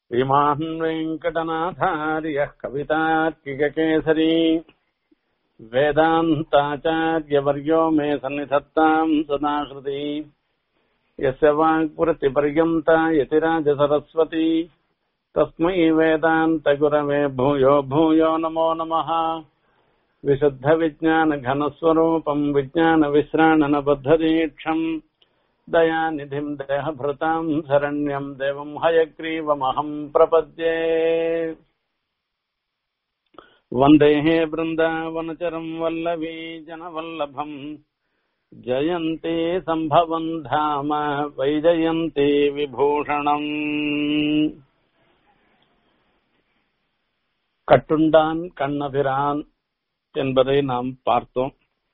श्रीमान् वेङ्कटनाथार्यः कवितार्किककेसरी वेदान्ताचार्यवर्यो मे सन्निधत्ताम् सदा हृदि यस्य वाक्पुरतिपर्यन्ता यतिराजसरस्वती तस्मै वेदान्तगुरवे भूयो भूयो नमो नमः विशुद्धविज्ञानघनस्वरूपम् विज्ञानविश्राणनबद्धदीक्षम् दयानिधिम् देहभृताम् शरण्यम् देवम् हयग्रीवमहम् प्रपद्ये वन्देः बृन्दावनचरम् वल्लवी जनवल्लभम् जयन्ती सम्भवम् धाम वैजयन्ती விபூஷணம் கட்டுண்டான் கண்ணபிரான் என்பதை நாம் பார்த்தோம்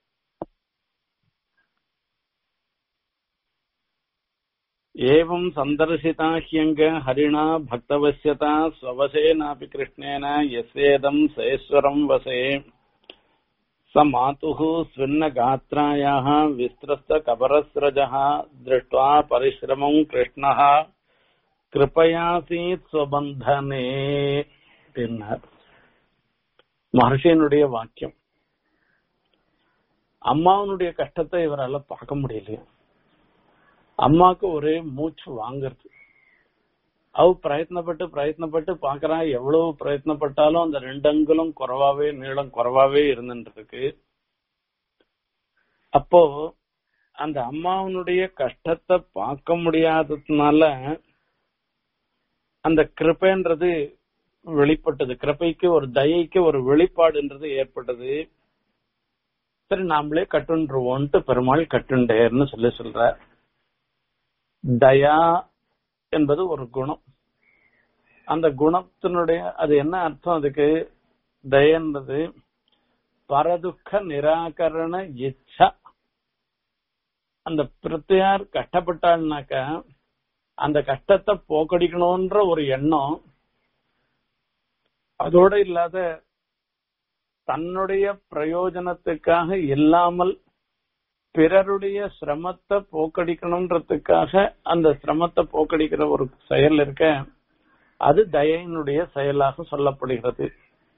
ஏவம் சந்தர்சிதா ஹியங்க ஹரிணா பக்தவசியதா ஸ்வவசேனாபி கிருஷ்ணேன யசேதம் சேஸ்வரம் வசே स मातुः स्विन्नगात्रायाः विस्त्रस्तकबरस्रजः दृष्ट्वा परिश्रमम् कृष्णः கிருபயாசீத் ஸ்வபந்தனே அப்படின்னார் மகர்ஷியனுடைய வாக்கியம் அம்மாவனுடைய கஷ்டத்தை இவரால பார்க்க முடியலையா அம்மாக்கு ஒரே மூச்சு வாங்குறது அவ பிரயத்னப்பட்டு பிரயத்னப்பட்டு பாக்குறா எவ்வளவு பிரயத்னப்பட்டாலும் அந்த ரெண்டு அங்குலம் குறைவாவே நீளம் குறைவாவே இருந்துருக்கு அப்போ அந்த அம்மாவனுடைய கஷ்டத்தை பார்க்க முடியாததுனால அந்த கிருப்பைன்றது வெளிப்பட்டது கிருப்பைக்கு ஒரு தயைக்கு ஒரு வெளிப்பாடுன்றது ஏற்பட்டது சரி நாமளே கட்டுன்றுவோன்ட்டு பெருமாள் கட்டுண்டேர்னு சொல்லி சொல்ற தயா என்பது ஒரு குணம் அந்த குணத்தினுடைய அது என்ன அர்த்தம் அதுக்கு தயன்றது பரதுக்க நிராகரண இச்சா அந்த பிரத்தியார் கஷ்டப்பட்டாள்னாக்க அந்த கஷ்டத்தை போக்கடிக்கணும்ன்ற ஒரு எண்ணம் அதோட இல்லாத தன்னுடைய பிரயோஜனத்துக்காக இல்லாமல் பிறருடைய சிரமத்தை போக்கடிக்கணும்ன்றதுக்காக அந்த சிரமத்தை போக்கடிக்கிற ஒரு செயல் இருக்க அது தயையினுடைய செயலாக சொல்லப்படுகிறது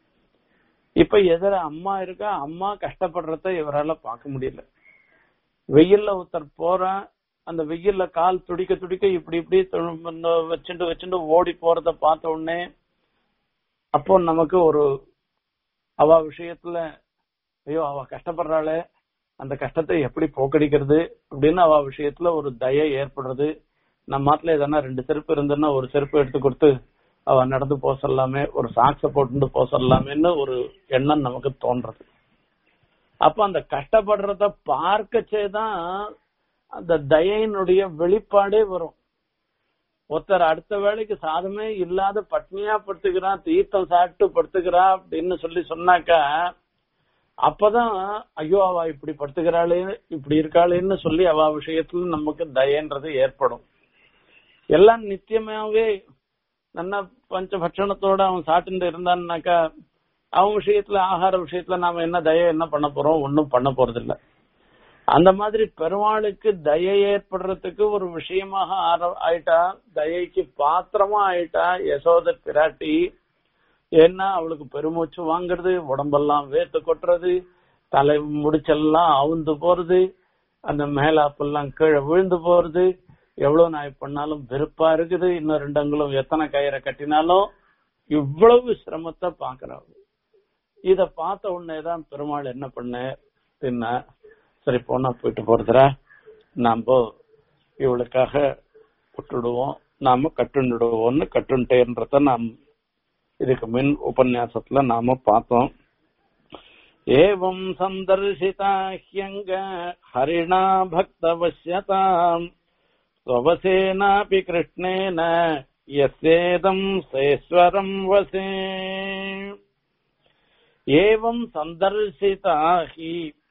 இப்ப எதிர அம்மா இருக்கா அம்மா கஷ்டப்படுறத இவரால பார்க்க முடியல வெயில்ல ஒருத்தர் போறா அந்த வெயில்ல கால் துடிக்க துடிக்க இப்படி இப்படி வச்சுட்டு வச்சுட்டு ஓடி போறத பார்த்த உடனே அப்போ நமக்கு ஒரு அவ விஷயத்துல ஐயோ அவ கஷ்டப்படுறாளே அந்த கஷ்டத்தை எப்படி போக்கடிக்கிறது அப்படின்னு அவ விஷயத்துல ஒரு தய ஏற்படுறது நம்ம மாட்டுல எதனா ரெண்டு செருப்பு இருந்ததுன்னா ஒரு செருப்பு எடுத்து கொடுத்து அவ நடந்து போக சொல்லாமே ஒரு சாக்ஸ போட்டு போக சொல்லாமேன்னு ஒரு எண்ணம் நமக்கு தோன்றது அப்ப அந்த கஷ்டப்படுறத பார்க்கச்சேதான் அந்த தயையினுடைய வெளிப்பாடே வரும் ஒருத்தர் அடுத்த வேலைக்கு சாதமே இல்லாத பட்னியா படுத்துக்கிறான் தீர்த்தம் சாப்பிட்டு படுத்துக்கிறா அப்படின்னு சொல்லி சொன்னாக்கா அப்பதான் ஐயோ அவ இப்படி படுத்துக்கிறாளே இப்படி இருக்காளேன்னு சொல்லி அவ விஷயத்துல நமக்கு தயன்றது ஏற்படும் எல்லாம் நித்தியமாவே நல்ல பஞ்ச பட்சணத்தோட அவன் சாப்பிட்டு இருந்தான்னாக்கா அவன் விஷயத்துல ஆகார விஷயத்துல நாம என்ன தய என்ன பண்ண போறோம் ஒன்னும் பண்ண போறது இல்ல அந்த மாதிரி பெருமாளுக்கு தய ஏற்படுறதுக்கு ஒரு விஷயமாக ஆயிட்டா தயைக்கு பாத்திரமா ஆயிட்டா யசோத பிராட்டி ஏன்னா அவளுக்கு பெருமூச்சு வாங்குறது உடம்பெல்லாம் வேத்து கொட்டுறது தலை முடிச்செல்லாம் அவுந்து போறது அந்த மேலாப்பெல்லாம் கீழே விழுந்து போறது எவ்வளவு நாய் பண்ணாலும் வெறுப்பா இருக்குது இன்னும் ரெண்டு அங்குலம் எத்தனை கயிறை கட்டினாலும் இவ்வளவு சிரமத்தை பாக்குறாங்க இத பார்த்த உடனேதான் பெருமாள் என்ன பண்ண பின்ன சரி போனா போயிட்டு போறதுரா நாம இவளுக்காக விட்டுடுவோம் நாம கட்டுண்டுடுவோம்னு கட்டுண்டேன்றத நாம் இதுக்கு மின் உபன்யாசத்துல நாம பார்த்தோம் ஏவம் சந்தர்சிதா ஹியங்க ஹரிணா பக்தவசியதாம் ஸ்வவசேனாபி கிருஷ்ணேன யசேதம் சேஸ்வரம் வசே ஏவம் சந்தர்சிதா ஹி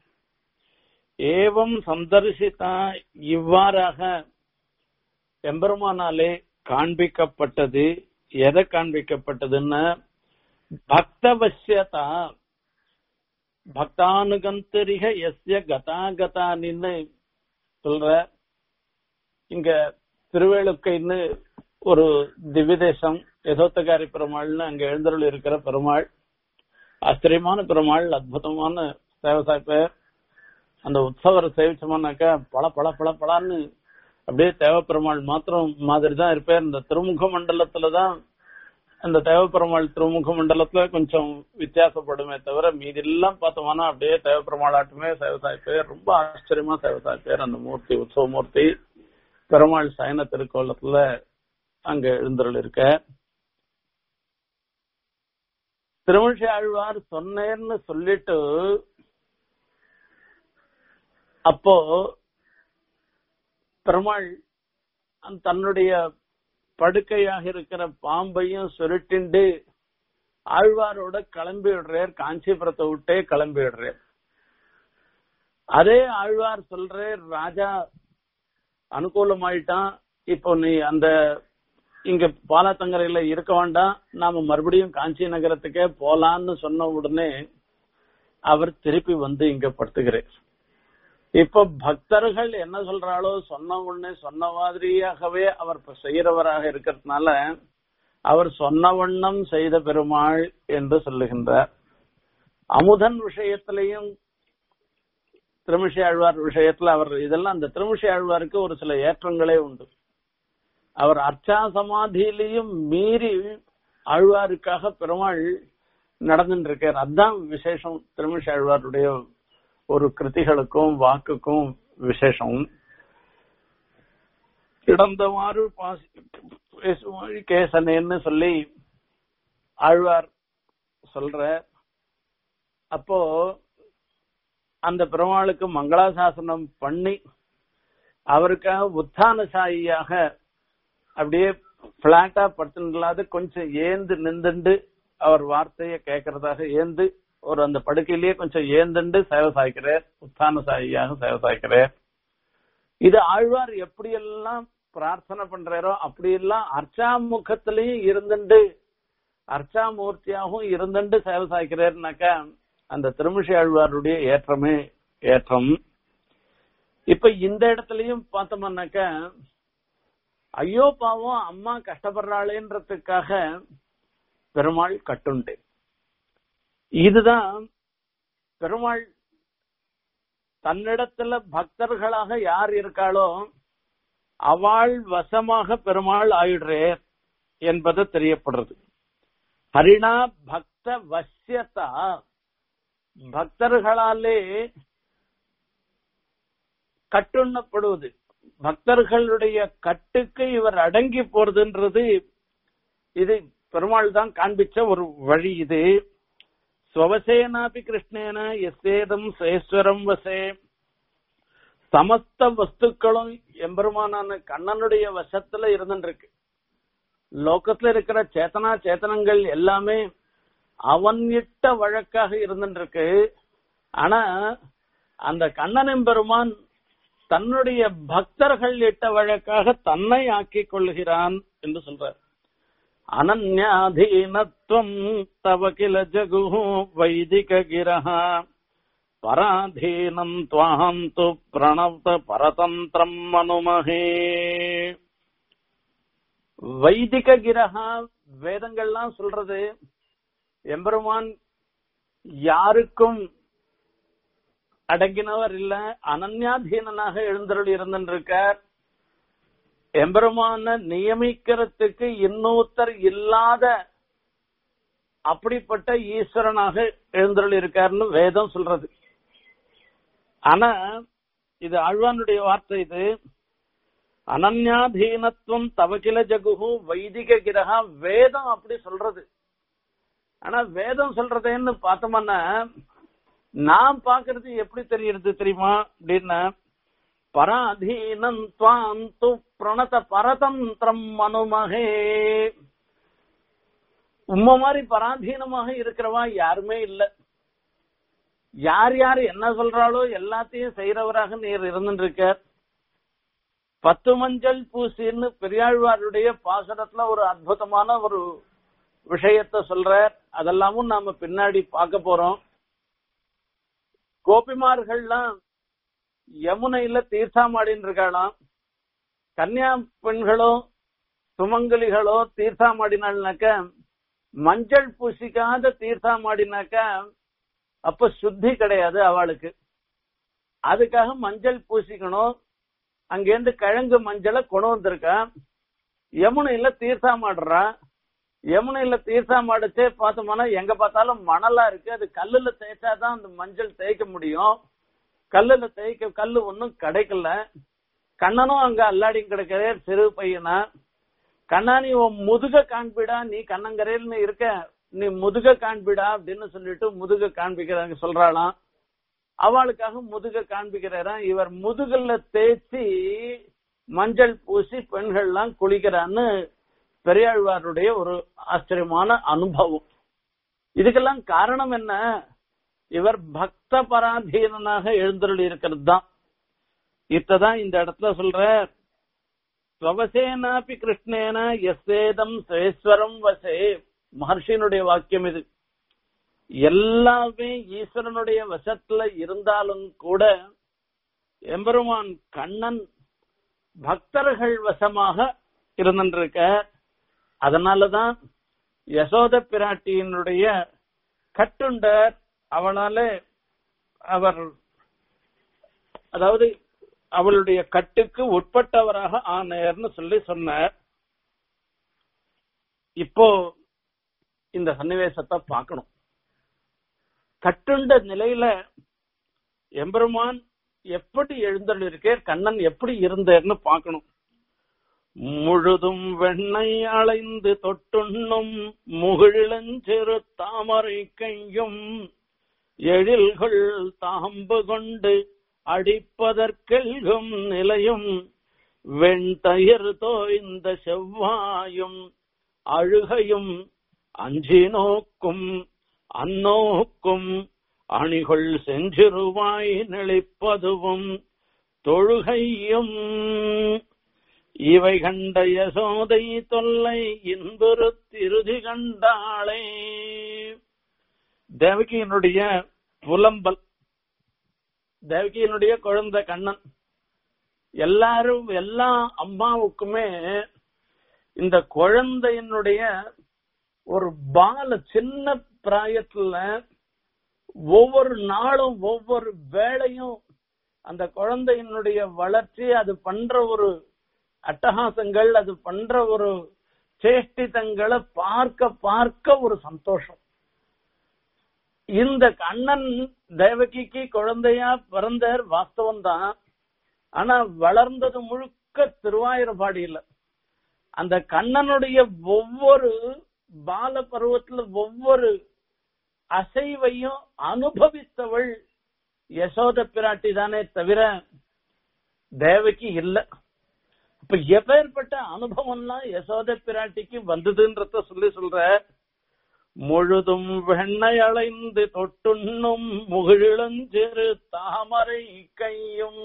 ஏவம் சந்தர்சிதா இவ்வாறாக எம்பெருமானாலே காண்பிக்கப்பட்டது எதை காண்பிக்கப்பட்டதுன்னா பக்தவசியதா பக்தானுகந்தரிக எஸ்ய கதாகதானின்னு சொல்ற இங்க திருவேலுக்கைன்னு ஒரு திவ்யதேசம் யசோத்தகாரி பெருமாள்னு அங்க எழுந்தருள் இருக்கிற பெருமாள் ஆச்சரியமான பெருமாள் அற்புதமான தேவசாய் பேர் அந்த உற்சவரை சேவிச்சோம்னாக்கா பல பல பல பலான்னு அப்படியே தேவப்பெருமாள் மாத்திரம் மாதிரி தான் இருப்பார் இந்த திருமுக மண்டலத்துலதான் அந்த தேவப்பெருமாள் திருமுக மண்டலத்துல கொஞ்சம் வித்தியாசப்படுமே தவிர மீதி எல்லாம் பார்த்தோம்னா அப்படியே தேவப்பெருமாளாட்டுமே சேவசாய் பேர் ரொம்ப ஆச்சரியமா சேவசாய் பேர் அந்த மூர்த்தி உற்சவ மூர்த்தி பெருமாள் சயன திருக்கோலத்துல அங்க எழுந்தருள் இருக்க திருமணிஷி ஆழ்வார் சொன்னேன்னு சொல்லிட்டு அப்போ பெருமாள் அந்த தன்னுடைய படுக்கையாக இருக்கிற பாம்பையும் சுருட்டிண்டு ஆழ்வாரோட கிளம்பி விடுறார் காஞ்சிபுரத்தை விட்டே கிளம்பி விடுறார் அதே ஆழ்வார் சொல்றார் ராஜா அனுகூலமாயிட்டான் இப்போ நீ அந்த இங்க பாலாத்தங்கரையில இருக்க வேண்டாம் நாம மறுபடியும் காஞ்சி நகரத்துக்கே போலான்னு சொன்ன உடனே அவர் திருப்பி வந்து இங்க படுத்துகிறார் இப்ப பக்தர்கள் என்ன சொல்றாளோ சொன்ன உடனே சொன்ன மாதிரியாகவே அவர் இப்ப செய்யறவராக இருக்கிறதுனால அவர் சொன்ன வண்ணம் செய்த பெருமாள் என்று சொல்லுகின்றார் அமுதன் விஷயத்திலையும் திருமிஷி ஆழ்வார் விஷயத்துல அவர் இதெல்லாம் அந்த திருமிஷி ஆழ்வாருக்கு ஒரு சில ஏற்றங்களே உண்டு அவர் அர்ச்சா சமாதியிலையும் மீறி ஆழ்வாருக்காக பெருமாள் நடந்துட்டு இருக்கார் அதுதான் விசேஷம் திருமிஷி ஆழ்வாருடைய ஒரு கிருதிகளுக்கும் வாக்குக்கும் விசேஷம் கிடந்தவாறு பாசி பேசுவாழி கேசனேன்னு சொல்லி ஆழ்வார் சொல்ற அப்போ அந்த பெருமாளுக்கு மங்களாசாசனம் பண்ணி அவருக்காக உத்தான சாயியாக அப்படியே பிளாட்டா படுத்துலாத கொஞ்சம் ஏந்து நின்றுண்டு அவர் வார்த்தையை கேட்கறதாக ஏந்து ஒரு அந்த படுக்கையிலேயே கொஞ்சம் ஏந்துண்டு சேவை சாய்க்கிறார் உத்தான சாயியாக சேவை சாய்க்கிறார் இது ஆழ்வார் எப்படியெல்லாம் பிரார்த்தனை பண்றாரோ அப்படியெல்லாம் அர்ச்சாமுகத்திலையும் இருந்துண்டு அர்ச்சாமூர்த்தியாகவும் இருந்துண்டு சேவை சாய்க்கிறாருனாக்கா அந்த திருமிஷி ஆழ்வாருடைய ஏற்றமே ஏற்றம் இப்ப இந்த இடத்துலயும் பார்த்தோம்னாக்க ஐயோ பாவம் அம்மா கஷ்டப்படுறாளேன்றதுக்காக பெருமாள் கட்டுண்டு இதுதான் பெருமாள் தன்னிடத்துல பக்தர்களாக யார் இருக்காளோ அவள் வசமாக பெருமாள் ஆயிடுறேர் என்பது தெரியப்படுறது ஹரிணா பக்த வசியதா பக்தர்களாலே கட்டுண்ணப்படுவது பக்தர்களுடைய கட்டுக்கு இவர் அடங்கி போறதுன்றது இது பெருமாள் தான் காண்பிச்ச ஒரு வழி இது ஸ்வவசேனாபி கிருஷ்ணேன எஸ்ஏதம் சேஸ்வரம் வசே சமஸ்த வஸ்துக்களும் எம்பெருமானான கண்ணனுடைய வசத்துல இருந்துருக்கு லோகத்துல இருக்கிற சேத்தனா சேத்தனங்கள் எல்லாமே அவன் இட்ட வழக்காக இருந்துருக்கு ஆனா அந்த கண்ணன் எம்பெருமான் தன்னுடைய பக்தர்கள் இட்ட வழக்காக தன்னை ஆக்கிக் கொள்கிறான் என்று சொல்றார் அனன்யாதீனத்துவம் தவ கில ஜகு வைதிக கிரஹா பராதீனம் துவாம் து பிரணவ பரதந்திரம் மனுமஹே வைதிக கிரகா வேதங்கள்லாம் சொல்றது எம்பெருமான் யாருக்கும் அடங்கினவர் இல்ல அனன்யாதீனனாக எழுந்தருள் இருந்திருக்கார் எம்பெருமான நியமிக்கிறதுக்கு இன்னொருத்தர் இல்லாத அப்படிப்பட்ட ஈஸ்வரனாக எழுந்தருள் இருக்காருன்னு வேதம் சொல்றது ஆனா இது ஆழ்வானுடைய வார்த்தை இது அனன்யாதீனத்துவம் தவகில ஜகுகு வைதிக கிரகா வேதம் அப்படி சொல்றது ஆனா வேதம் சொல்றதேன்னு பார்த்தோம்னா நான் பாக்குறது எப்படி தெரியறது தெரியுமா அப்படின்னா பராதீனம் துவாம் து பிரணத பரதந்திரம் மனுமகே உம்ம மாதிரி பராதீனமாக இருக்கிறவா யாருமே இல்ல யார் யார் என்ன சொல்றாளோ எல்லாத்தையும் செய்யறவராக நீர் இருந்துருக்கார் பத்து மஞ்சள் பூசின்னு பெரியாழ்வாருடைய பாசனத்துல ஒரு அற்புதமான ஒரு விஷயத்த சொல்றார் அதெல்லாமும் நாம பின்னாடி பார்க்க போறோம் கோபிமார்கள்லாம் யமுனையில தீர்த்தாமாடின்னு இருக்காளாம் கன்னியா பெண்களும் சுமங்கலிகளோ தீர்த்தாமாடினாள்னாக்க மஞ்சள் பூசிக்காத தீர்த்தாமாடினாக்க அப்ப சுத்தி கிடையாது அவளுக்கு அதுக்காக மஞ்சள் பூசிக்கணும் அங்கேருந்து கிழங்கு மஞ்சளை கொண்டு வந்திருக்கா யமுனையில தீர்த்தாமாடுறா யமுனையில தீர்த்தாமாடிச்சே பார்த்தோம்னா எங்க பார்த்தாலும் மணலா இருக்கு அது கல்லுல தேய்ச்சாதான் அந்த மஞ்சள் தேய்க்க முடியும் கல்லுல தேய்க்க கல்லு ஒன்னும் கிடைக்கல கண்ணனும் அங்க அல்லாடி கிடக்கிறே சிறு பையனா கண்ணா நீ உன் முதுக காண்பிடா நீ கண்ணங்கரையில்னு இருக்க நீ முதுக காண்பிடா அப்படின்னு சொல்லிட்டு முதுக காண்பிக்கிறாங்க சொல்றாளாம் அவளுக்காக முதுக காண்பிக்கிறாராம் இவர் முதுகுல தேய்ச்சி மஞ்சள் பூசி பெண்கள்லாம் குளிக்கிறான்னு பெரியாழ்வாருடைய ஒரு ஆச்சரியமான அனுபவம் இதுக்கெல்லாம் காரணம் என்ன இவர் பக்த பராதீனனாக எழுந்தருளி இருக்கிறது தான் இத்ததான் இந்த இடத்துல சொல்ற ஸ்வவசேனாபி கிருஷ்ணேன எஸ்வேதம் சுவேஸ்வரம் வசே மகர்ஷியினுடைய வாக்கியம் இது எல்லாமே ஈஸ்வரனுடைய வசத்துல இருந்தாலும் கூட எம்பெருமான் கண்ணன் பக்தர்கள் வசமாக இருந்திருக்க அதனாலதான் யசோத பிராட்டியினுடைய கட்டுண்டர் அவளால அவர் அதாவது அவளுடைய கட்டுக்கு உட்பட்டவராக ஆனார்னு சொல்லி சொன்னார் இப்போ இந்த சன்னிவேசத்தை பார்க்கணும் கட்டுண்ட நிலையில எம்பெருமான் எப்படி எழுந்தள்ளிருக்கே கண்ணன் எப்படி இருந்தார்னு பார்க்கணும் முழுதும் வெண்ணை அலைந்து தொட்டுண்ணும் முகிழஞ்சிறு தாமரை கையும் எழில்கள் தாம்பு கொண்டு அடிப்பதற்கெல்கும் நிலையும் வெண்தயிர் தோய்ந்த செவ்வாயும் அழுகையும் அஞ்சி நோக்கும் அந்நோக்கும் அணிகள் செஞ்சிருவாய் நெளிப்பதுவும் தொழுகையும் இவை கண்ட யசோதை தொல்லை இன்புறு திருதி கண்டாளே தேவகியினுடைய புலம்பல் தேவகியினுடைய குழந்தை கண்ணன் எல்லாரும் எல்லா அம்மாவுக்குமே இந்த குழந்தையினுடைய ஒரு பால சின்ன பிராயத்துல ஒவ்வொரு நாளும் ஒவ்வொரு வேளையும் அந்த குழந்தையினுடைய வளர்ச்சி அது பண்ற ஒரு அட்டகாசங்கள் அது பண்ற ஒரு சேஷ்டிதங்களை பார்க்க பார்க்க ஒரு சந்தோஷம் இந்த கண்ணன் தேவகிக்கு குழந்தையா பிறந்தார் வாஸ்தவம் தான் ஆனா வளர்ந்தது முழுக்க திருவாயூர்பாடியில அந்த கண்ணனுடைய ஒவ்வொரு பால பருவத்துல ஒவ்வொரு அசைவையும் அனுபவித்தவள் யசோத பிராட்டி தானே தவிர தேவகி இல்ல இப்ப எப்பேற்பட்ட அனுபவம்லாம் யசோத பிராட்டிக்கு வந்ததுன்றத சொல்லி சொல்ற முழுதும் வெண்ணை அலைந்து தொட்டுண்ணும் முகிழஞ்சிறு தாமரை கையும்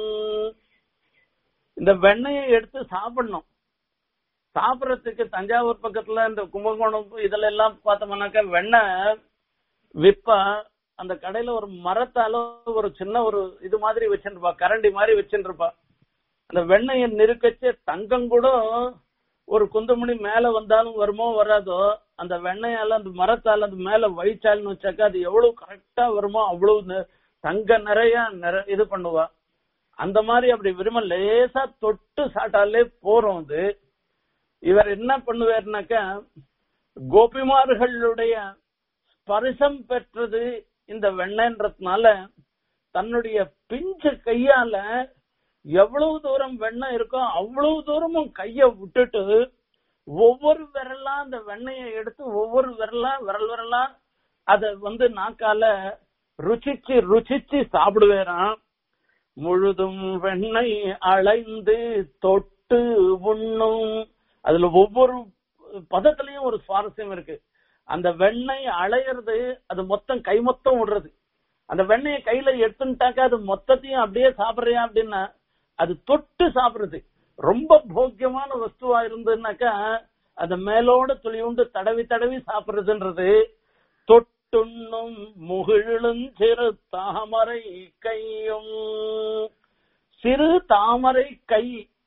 இந்த வெண்ணெயை எடுத்து சாப்பிடணும் சாப்பிடறதுக்கு தஞ்சாவூர் பக்கத்துல இந்த கும்பகோணம் இதுல எல்லாம் பார்த்தோம்னாக்கா வெண்ணெய் விப்ப அந்த கடையில ஒரு மரத்தால ஒரு சின்ன ஒரு இது மாதிரி வச்சுருப்பா கரண்டி மாதிரி வச்சுருப்பா அந்த வெண்ணெயை நெருக்கச்சு தங்கம் கூட ஒரு குந்தமணி மேல வந்தாலும் வருமோ வராதோ அந்த வெண்ணெயால அந்த மரத்தால அந்த மேல வழிச்சால்னு வச்சாக்கா அது எவ்வளவு கரெக்டா வருமோ அவ்வளவு தங்க நிறைய நிற இது பண்ணுவா அந்த மாதிரி அப்படி விரும்ப லேசா தொட்டு சாட்டாலே போறோம் அது இவர் என்ன பண்ணுவாருனாக்கா கோபிமார்களுடைய ஸ்பரிசம் பெற்றது இந்த வெண்ணன்றதுனால தன்னுடைய பிஞ்ச கையால எவ்வளவு தூரம் வெண்ணெய் இருக்கோ அவ்வளவு தூரமும் கைய விட்டுட்டு ஒவ்வொரு விரலா அந்த வெண்ணெயை எடுத்து ஒவ்வொரு விரலா விரல் விரலா அத வந்து நாக்கால ருச்சிச்சு ருச்சிச்சு சாப்பிடுவேறான் முழுதும் வெண்ணெய் அலைந்து தொட்டு உண்ணும் அதுல ஒவ்வொரு பதத்திலையும் ஒரு சுவாரஸ்யம் இருக்கு அந்த வெண்ணெய் அலையிறது அது மொத்தம் கை மொத்தம் விடுறது அந்த வெண்ணெயை கையில எடுத்துட்டாக்கா அது மொத்தத்தையும் அப்படியே சாப்பிடுறியா அப்படின்னா அது தொட்டு சாப்பிடுறது ரொம்ப போக்கியமான வஸ்துவா இருந்ததுனாக்கா அத மேலோட துளியுண்டு தடவி தடவி சாப்பிடுறதுன்றது தொட்டுண்ணும் முகிழும் சிறு தாமரை கையும் சிறு தாமரை கை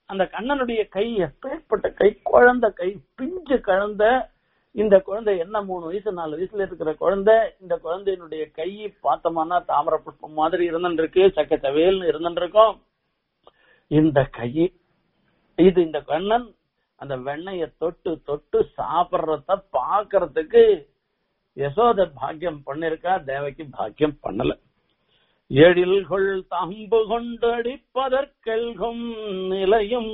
அந்த கண்ணனுடைய கை எப்பேற்பட்ட கை குழந்தை கை பிஞ்சு குழந்தை இந்த குழந்தை என்ன மூணு வயசு நாலு வயசுல இருக்கிற குழந்தை இந்த குழந்தையினுடைய கை பார்த்தோம்னா தாமரை புஷ்பம் மாதிரி இருந்துருக்கு சக்க சவேல்னு இருந்துருக்கும் இந்த கை இது இந்த கண்ணன் அந்த வெண்ணைய தொட்டு தொட்டு சாப்பிடுறத பாக்குறதுக்கு யசோத பாக்கியம் பண்ணிருக்கா தேவகி பாக்கியம் பண்ணல எழில்கொள் தம்பு கொண்டு அடிப்பதற்கெல்கும் நிலையும்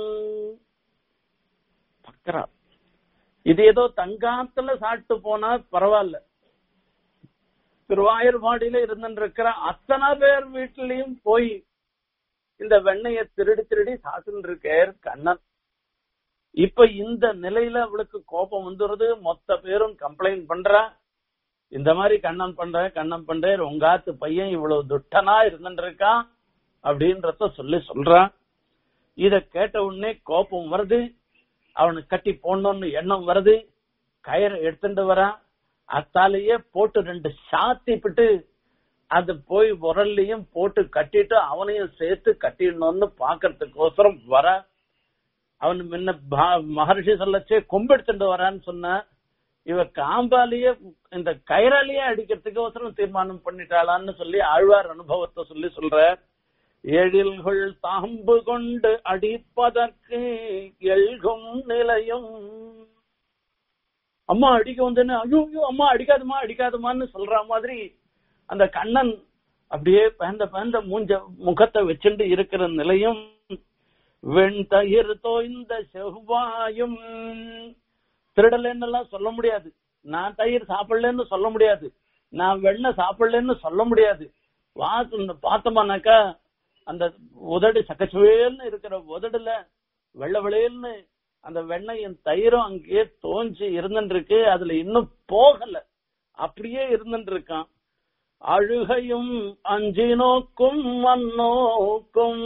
பக்கரா இது ஏதோ தங்காத்துல சாப்பிட்டு போனா பரவாயில்ல திருவாயூர்பாடியில இருந்துருக்கிற அத்தனை பேர் வீட்லயும் போய் இந்த வெண்ணைய திருடி திருடி சாப்பிட்டு இருக்கார் கண்ணன் இப்ப இந்த நிலையில அவளுக்கு கோபம் வந்துருது மொத்த பேரும் கம்ப்ளைண்ட் பண்றா இந்த மாதிரி கண்ணன் பண்ற கண்ணன் பண்ற உங்காத்து பையன் இவ்வளவு துட்டனா இருந்துருக்கான் அப்படின்றத சொல்லி சொல்றான் இத கேட்ட உடனே கோபம் வருது அவனுக்கு கட்டி போடணும்னு எண்ணம் வருது கயிறை எடுத்துட்டு வரான் அத்தாலேயே போட்டு ரெண்டு சாத்திப்பிட்டு அது போய் உரல்லையும் போட்டு கட்டிட்டு அவனையும் சேர்த்து கட்டிடணும்னு பாக்குறதுக்கோசரம் வர அவன் முன்ன மகர்ஷி சொல்லச்சே கொம்பெடுத்துட்டு வரான்னு சொன்ன இவ காம்பாலேயே இந்த கயிறாலேயே அடிக்கிறதுக்கு அவசரம் தீர்மானம் பண்ணிட்டாளான்னு சொல்லி ஆழ்வார் அனுபவத்தை சொல்லி சொல்ற எழில்கள் தாம்பு கொண்டு அடிப்பதற்கு எழுகும் நிலையும் அம்மா அடிக்க வந்தேன்னு ஐயோ ஐயோ அம்மா அடிக்காதுமா அடிக்காதுமான்னு சொல்ற மாதிரி அந்த கண்ணன் அப்படியே பேந்த பேந்த மூஞ்ச முகத்தை வச்சுட்டு இருக்கிற நிலையும் வெண்தயிர் தோய்ந்த செவ்வாயும் திருடலன்னு எல்லாம் சொல்ல முடியாது நான் தயிர் சாப்பிடலன்னு சொல்ல முடியாது நான் வெண்ணெய் சாப்பிடலன்னு சொல்ல முடியாது வாசு பார்த்தோமானாக்கா அந்த உதடு சக்கச்சுவேல்னு இருக்கிற உதடுல வெள்ள வெளையல்னு அந்த வெண்ணையும் தயிரும் அங்கேயே தோஞ்சு இருந்துட்டு இருக்கு அதுல இன்னும் போகல அப்படியே இருந்துட்டு இருக்கான் அழுகையும் அஞ்சி நோக்கும் மண்ணோக்கும்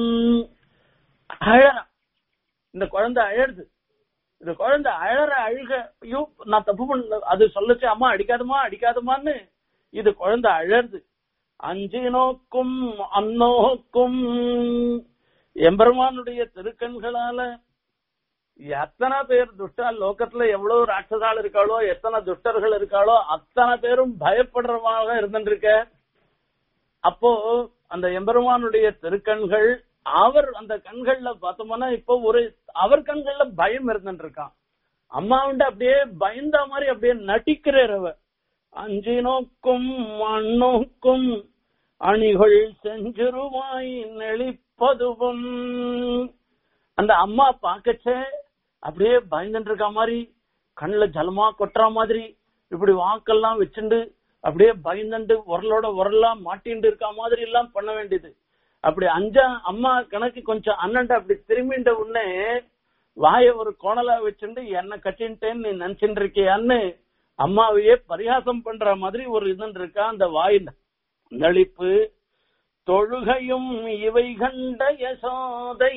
அழறான் இந்த குழந்தை அழறது இந்த குழந்தை அழற அழுக ஐயோ நான் தப்பு பண்ண அது சொல்லுச்சு அம்மா அடிக்காதுமா அடிக்காதுமான்னு இது குழந்தை அழறது அஞ்சி நோக்கும் அந்நோக்கும் எம்பெருமானுடைய திருக்கண்களால எத்தனை பேர் துஷ்டா லோகத்துல எவ்வளவு ராட்சசால் இருக்காளோ எத்தனை துஷ்டர்கள் இருக்காளோ அத்தனை பேரும் பயப்படுறவங்க இருந்துருக்க அப்போ அந்த எம்பெருமானுடைய திருக்கண்கள் அவர் அந்த கண்கள்ல பார்த்தோம்னா இப்போ ஒரு அவர் கண்கள்ல பயம் இருந்துட்டு இருக்கான் அம்மாவுண்ட அப்படியே பயந்த மாதிரி அப்படியே நடிக்கிறார் அவ அஞ்சி நோக்கும் மண்ணோக்கும் அணிகள் செஞ்சிருவாய் நெளிப்பதுவும் அந்த அம்மா பாக்கச்சே அப்படியே பயந்துட்டு இருக்க மாதிரி கண்ணுல ஜலமா கொட்டுற மாதிரி இப்படி வாக்கெல்லாம் வச்சுண்டு அப்படியே பயந்துண்டு உரலோட உரலா மாட்டிண்டு இருக்க மாதிரி எல்லாம் பண்ண வேண்டியது அப்படி அஞ்சா அம்மா கணக்கு கொஞ்சம் அண்ணன்ட்ட அப்படி திரும்பிண்ட உடனே வாய ஒரு கோணலா வச்சுண்டு என்ன கட்டின்ட்டேன்னு நீ நினைச்சுட்டு இருக்கியான்னு அம்மாவையே பரிகாசம் பண்ற மாதிரி ஒரு இதுன்னு இருக்கா அந்த வாய் நளிப்பு தொழுகையும் இவை கண்ட யசோதை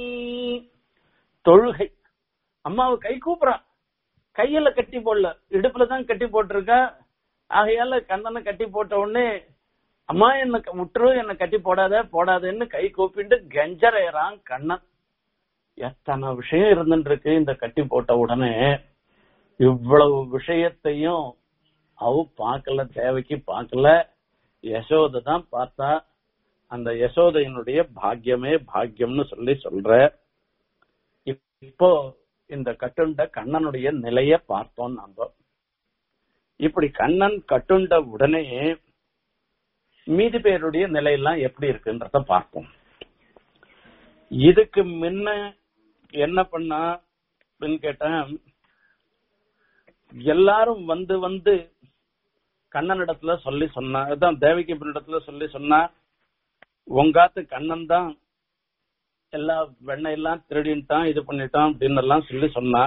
தொழுகை அம்மாவை கை கூப்பிடா கையில கட்டி போடல இடுப்புல தான் கட்டி போட்டிருக்கா ஆகையால கண்ணனை கட்டி போட்ட உடனே அம்மா என்ன முற்று என்ன கட்டி போடாத போடாதன்னு கை கூப்பிட்டு கெஞ்சறையறான் கண்ணன் எத்தனை விஷயம் இருந்துட்டு இருக்கு இந்த கட்டி போட்ட உடனே இவ்வளவு விஷயத்தையும் அவ பார்க்கல தேவைக்கு பார்க்கல யசோதை தான் பார்த்தா அந்த யசோதையினுடைய பாக்கியமே பாக்கியம்னு சொல்லி சொல்ற இப்போ இந்த கட்டுண்ட கண்ணனுடைய நிலைய பார்த்தோம் நாம இப்படி கண்ணன் கட்டுண்ட உடனே மீதி பேருடைய நிலையெல்லாம் எப்படி இருக்குன்றத பார்ப்போம் இதுக்கு முன்ன என்ன பண்ணா கேட்டேன் எல்லாரும் வந்து வந்து கண்ணனிடத்துல சொல்லி சொன்னா அதான் தேவகி இடத்துல சொல்லி சொன்னா உங்காத்து கண்ணன் தான் எல்லா வெண்ணெய் எல்லாம் திருடின்ட்டான் இது பண்ணிட்டான் அப்படின்னு எல்லாம் சொல்லி சொன்னா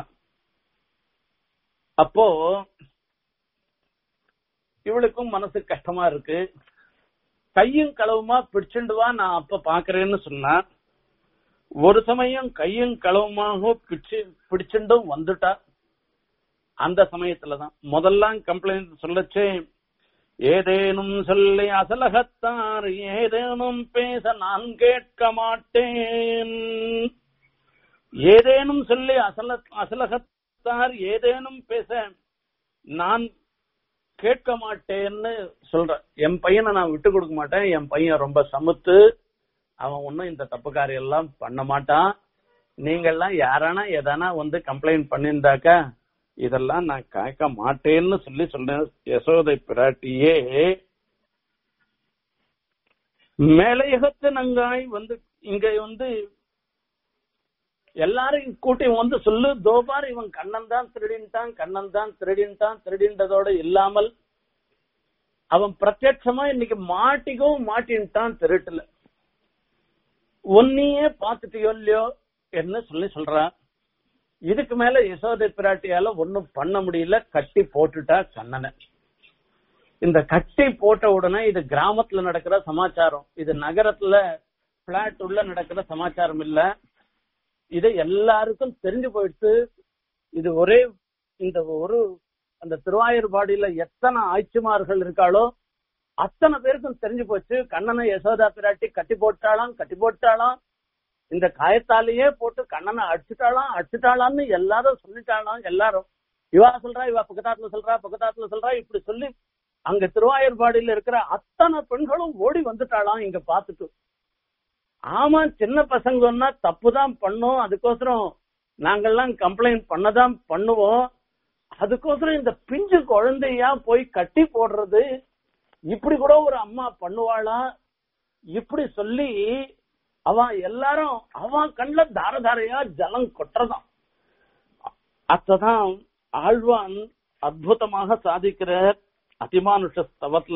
அப்போ இவளுக்கும் மனசு கஷ்டமா இருக்கு கையும் களவுமா பிடிச்சுண்டு வா நான் அப்ப பாக்குறேன்னு சொன்னா ஒரு சமயம் கையும் களவுமாக பிடிச்சு பிடிச்சுண்டும் வந்துட்டா அந்த சமயத்துலதான் முதல்லாம் கம்ப்ளைண்ட் சொல்லச்சே ஏதேனும் சொல்லி அசலகத்தார் ஏதேனும் பேச நான் கேட்க மாட்டேன் ஏதேனும் சொல்லி அசல அசலகத்தார் ஏதேனும் பேச நான் கேட்க மாட்டேன்னு சொல்றேன் என் பையனை நான் விட்டு கொடுக்க மாட்டேன் என் பையன் ரொம்ப சமுத்து அவன் ஒன்னும் இந்த தப்பு காரியம் எல்லாம் பண்ண மாட்டான் நீங்கெல்லாம் யாரானா எதனா வந்து கம்ப்ளைண்ட் பண்ணியிருந்தாக்கா இதெல்லாம் நான் கேட்க மாட்டேன்னு சொல்லி சொல்றேன் யசோதை பிராட்டியே மேலையகத்து நங்காய் வந்து இங்க வந்து எல்லாரையும் கூட்டி வந்து சொல்லு தோபார் இவன் கண்ணன் தான் திருடின்ட்டான் கண்ணன் தான் திருடின்ட்டான் திருடின்றதோட இல்லாமல் அவன் பிரத்யட்சமா இன்னைக்கு மாட்டிக்கவும் மாட்டின்ட்டான் திருட்டுல ஒன்னையே பார்த்துட்டியோ இல்லையோ என்ன சொல்லி சொல்றான் இதுக்கு மேல யசோதை பிராட்டியால ஒண்ணும் பண்ண முடியல கட்டி போட்டுட்டா கண்ணனை இந்த கட்டி போட்ட உடனே இது கிராமத்துல நடக்கிற சமாச்சாரம் இது நகரத்துல பிளாட் உள்ள நடக்கிற சமாச்சாரம் இல்ல இது எல்லாருக்கும் தெரிஞ்சு போயிடுச்சு இது ஒரே இந்த ஒரு அந்த திருவாயூர்பாடியில எத்தனை ஆய்ச்சிமார்கள் இருக்காளோ அத்தனை பேருக்கும் தெரிஞ்சு போச்சு கண்ணனை யசோதா பிராட்டி கட்டி போட்டாளாம் கட்டி போட்டாளாம் இந்த காயத்தாலேயே போட்டு கண்ணனை அடிச்சுட்டாளாம் அடிச்சுட்டாளான்னு எல்லாரும் சொல்லிட்டாளாம் எல்லாரும் இவா சொல்றா இவா பக்கத்தாத்துல சொல்றா பக்கத்தாத்துல சொல்றா இப்படி சொல்லி அங்க திருவாயூர்பாடியில இருக்கிற அத்தனை பெண்களும் ஓடி வந்துட்டாளாம் இங்க பாத்துட்டு ஆமா சின்ன பசங்கன்னா தப்புதான் பண்ணோம் அதுக்கோசரம் நாங்கெல்லாம் கம்ப்ளைண்ட் பண்ணதான் பண்ணுவோம் அதுக்கோசரம் இந்த பிஞ்சு குழந்தையா போய் கட்டி போடுறது இப்படி கூட ஒரு அம்மா பண்ணுவாளா இப்படி சொல்லி அவன் எல்லாரும் அவன் கண்ணுல தார தாரையா ஜலம் கொட்டுறதான் அத்ததான் ஆழ்வான் அற்புதமாக சாதிக்கிற அதிமானுஷ ஸ்தவத்துல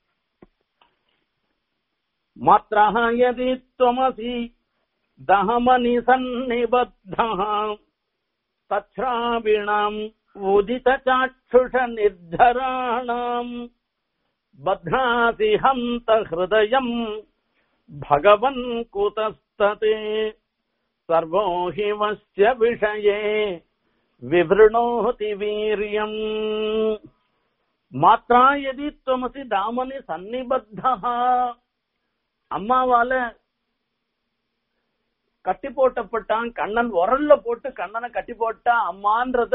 மாத்திரः यदि त्वमसि दहमनि सन्निबद्धः तच्छ्राविणाम् उदितचाक्षुष निर्झराणाम् बध्नासि हन्त हृदयम् भगवन् कुतस्तते सर्वो हि वस्य विषये विवृणोति वीर्यम् मात्रा यदि त्वमसि दामनि सन्निबद्धः அம்மாவால கட்டி போட்டப்பட்டான் கண்ணன் உரல்ல போட்டு கண்ணனை கட்டி போட்டா அம்மான்றத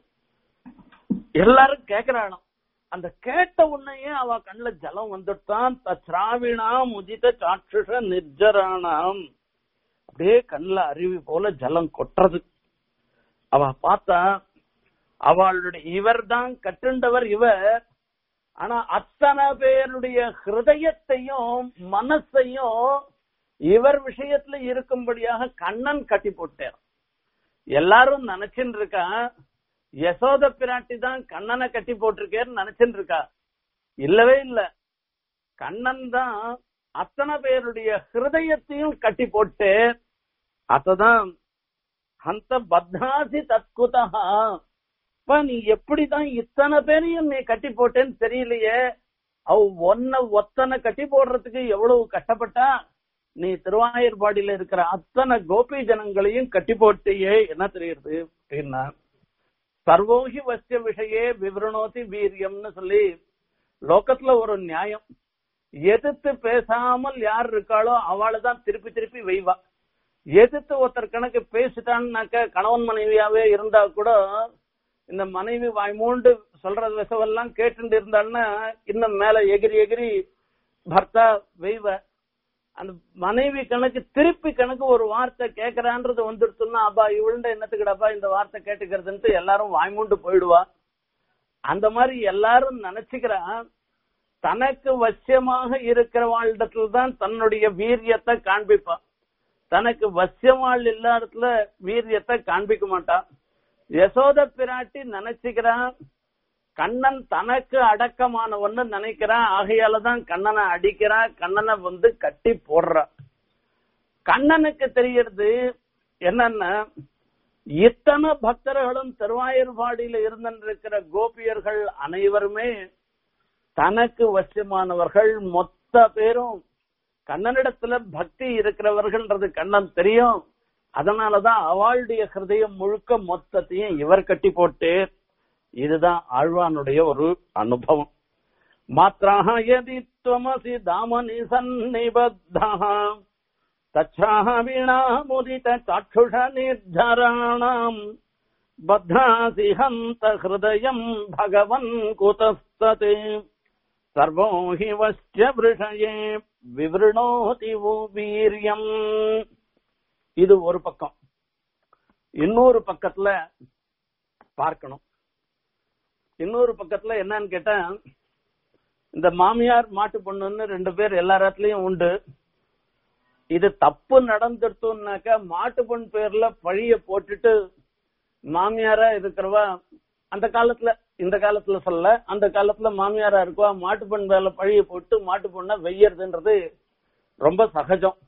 எல்லாரும் கேக்குறானாம் அந்த கேட்ட உன்னையே அவ கண்ணுல ஜலம் வந்துட்டான் திராவிணாம் உஜித சாட்சுஷ நிர்ஜரானாம் அப்படியே கண்ணுல அருவி போல ஜலம் கொட்டுறது அவ பார்த்தா அவளுடைய இவர் தான் கட்டுண்டவர் இவர் ஆனா அத்தனை பேருடைய ஹிருதயத்தையும் மனசையும் இவர் விஷயத்துல இருக்கும்படியாக கண்ணன் கட்டி போட்டார் எல்லாரும் நினைச்சுட்டு இருக்கா யசோத பிராட்டி தான் கண்ணனை கட்டி போட்டிருக்கேன்னு நினைச்சுட்டு இருக்கா இல்லவே இல்ல கண்ணன் தான் அத்தனை பேருடைய ஹிருதயத்தையும் கட்டி போட்டு அததான் அந்த பத்னாசி தத்குதா அப்பா நீ எப்படிதான் இத்தனை பேரையும் நீ கட்டி போட்டேன்னு தெரியலையே அவ ஒன்ன ஒத்தனை கட்டி போடுறதுக்கு எவ்வளவு கஷ்டப்பட்டா நீ திருவாயூர்பாடியில இருக்கிற அத்தனை கோபி ஜனங்களையும் கட்டி போட்டியே என்ன தெரியுது அப்படின்னா சர்வோகி வசிய விஷயே விவரணோதி வீரியம்னு சொல்லி லோகத்துல ஒரு நியாயம் எதிர்த்து பேசாமல் யார் இருக்காளோ அவளை தான் திருப்பி திருப்பி வைவா எதிர்த்து ஒருத்தர் கணக்கு பேசிட்டான்னாக்க கணவன் மனைவியாவே இருந்தா கூட இந்த மனைவி வாய்மூண்டு சொல்ற விசவெல்லாம் கேட்டு இருந்தாள்னா இன்னும் மேல எகிரி எகிரி பர்த்தா வெய்வ அந்த மனைவி கணக்கு திருப்பி கணக்கு ஒரு வார்த்தை கேக்குறான்றது வந்துடுச்சுன்னா அப்பா இவளுண்ட என்னத்துக்குடாப்பா இந்த வார்த்தை கேட்டுக்கிறதுன்ட்டு எல்லாரும் வாய்மூண்டு போயிடுவா அந்த மாதிரி எல்லாரும் நினைச்சுக்கிறா தனக்கு வசியமாக இருக்கிறவாளிடத்துல தான் தன்னுடைய வீரியத்தை காண்பிப்பான் தனக்கு வசியவாள் இல்லாததுல வீரியத்தை காண்பிக்க மாட்டான் யசோத பிராட்டி நினைச்சுக்கிறான் கண்ணன் தனக்கு அடக்கமானவன்னு நினைக்கிறான் ஆகையாலதான் கண்ணனை அடிக்கிறான் கண்ணனை வந்து கட்டி போடுறான் கண்ணனுக்கு தெரியறது என்னன்னா இத்தனை பக்தர்களும் திருவாயூர்பாடியில இருந்திருக்கிற கோபியர்கள் அனைவருமே தனக்கு வசியமானவர்கள் மொத்த பேரும் கண்ணனிடத்துல பக்தி இருக்கிறவர்கள்ன்றது கண்ணன் தெரியும் அதனாலதான் அவளுடைய ஹிருதயம் முழுக்க மொத்தத்தையும் இவர் கட்டி போட்டு இதுதான் ஆழ்வானுடைய ஒரு அனுபவம் மாத்திராக யதி துவமசி தாமனி சன்னிபத்தா தச்சாவிணா முதித சாட்சுஷ நிர்ஜராணாம் பத்ராசி ஹந்த ஹிருதயம் பகவன் குதஸ்ததே சர்வோ ஹி வஸ்ய விஷயே விவருணோதி வீரியம் இது ஒரு பக்கம் இன்னொரு பக்கத்துல பார்க்கணும் இன்னொரு பக்கத்துல என்னன்னு கேட்டா இந்த மாமியார் மாட்டு பொண்ணுன்னு ரெண்டு பேர் எல்லா இடத்துலயும் உண்டு இது தப்பு நடந்துருத்தோம்னாக்கா மாட்டு பொண்ணு பேர்ல பழிய போட்டுட்டு மாமியாரா இருக்கிறவா அந்த காலத்துல இந்த காலத்துல சொல்ல அந்த காலத்துல மாமியாரா இருக்குவா மாட்டு பொண்ணு மேல பழிய போட்டு மாட்டு பொண்ண வெய்யறதுன்றது ரொம்ப சகஜம்